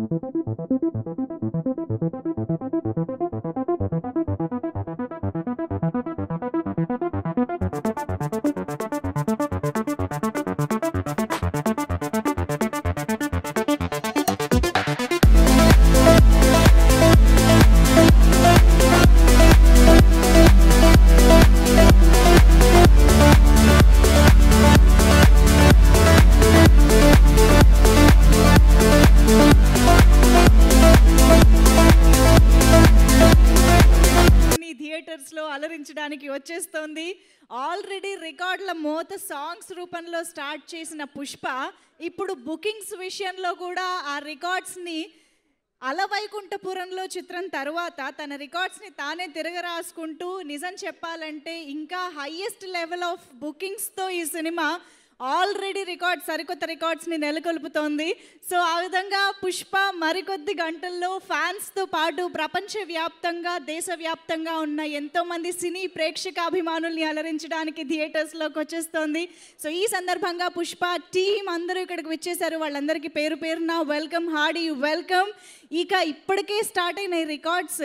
మీ థియేటర్స్లో అలరించడానికి వచ్చేస్తోంది ఆల్రెడీ రికార్డుల మోత సాంగ్స్ రూపంలో స్టార్ట్ చేసిన పుష్ప ఇప్పుడు బుకింగ్స్ విషయంలో కూడా ఆ రికార్డ్స్ని అలవైకుంఠపురంలో చిత్రం తర్వాత తన రికార్డ్స్ని తానే తిరగరాసుకుంటూ నిజం చెప్పాలంటే ఇంకా హయ్యెస్ట్ లెవెల్ ఆఫ్ బుకింగ్స్తో ఈ సినిమా ఆల్రెడీ రికార్డ్ సరికొత్త రికార్డ్స్ని నెలకొల్పుతోంది సో ఆ విధంగా పుష్ప మరికొద్ది గంటల్లో ఫ్యాన్స్తో పాటు ప్రపంచవ్యాప్తంగా దేశవ్యాప్తంగా ఉన్న ఎంతోమంది సినీ ప్రేక్షక అభిమానుల్ని అలరించడానికి థియేటర్స్లోకి వచ్చేస్తోంది సో ఈ సందర్భంగా పుష్ప టీం అందరూ ఇక్కడికి వచ్చేసారు వాళ్ళందరికీ పేరు పేరున వెల్కమ్ హాడీ వెల్కమ్ ఇక ఇప్పటికే స్టార్ట్ అయిన ఈ రికార్డ్స్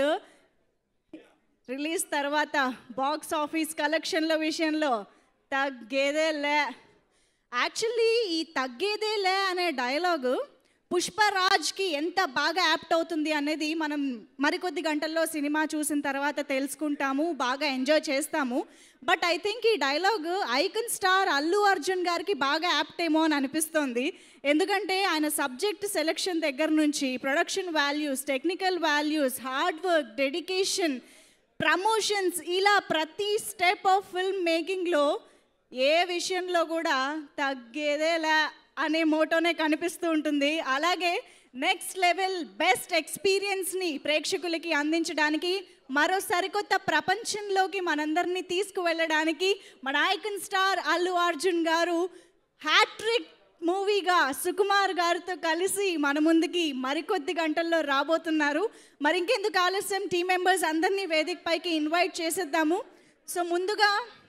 రిలీజ్ తర్వాత బాక్స్ ఆఫీస్ కలెక్షన్ల విషయంలో తగ్గేదేలే యాక్చువల్లీ ఈ తగ్గేదేలే అనే డైలాగు పుష్పరాజ్కి ఎంత బాగా యాప్ట్ అవుతుంది అనేది మనం మరికొద్ది గంటల్లో సినిమా చూసిన తర్వాత తెలుసుకుంటాము బాగా ఎంజాయ్ చేస్తాము బట్ ఐ థింక్ ఈ dialogue icon star Allu Arjun గారికి బాగా యాప్ట్ ఏమో అని అనిపిస్తోంది ఎందుకంటే ఆయన సబ్జెక్ట్ సెలెక్షన్ దగ్గర నుంచి production values technical values hard work dedication promotions ఇలా ప్రతి స్టెప్ ఆఫ్ ఫిల్మ్ మేకింగ్లో ఏ విషయంలో కూడా తగ్గేదేలా అనే మోటోనే కనిపిస్తూ ఉంటుంది అలాగే నెక్స్ట్ లెవెల్ బెస్ట్ ఎక్స్పీరియన్స్ని ప్రేక్షకులకి అందించడానికి మరో సరికొత్త ప్రపంచంలోకి మనందరినీ తీసుకువెళ్ళడానికి మన ఐకన్ స్టార్ అల్లు అర్జున్ గారు హ్యాట్రిక్ మూవీగా సుకుమార్ గారితో కలిసి మన ముందుకి మరికొద్ది గంటల్లో రాబోతున్నారు మరి ఇంకెందుకు ఆలస్యం టీం మెంబర్స్ అందరినీ వేదిక పైకి ఇన్వైట్ చేసేద్దాము సో ముందుగా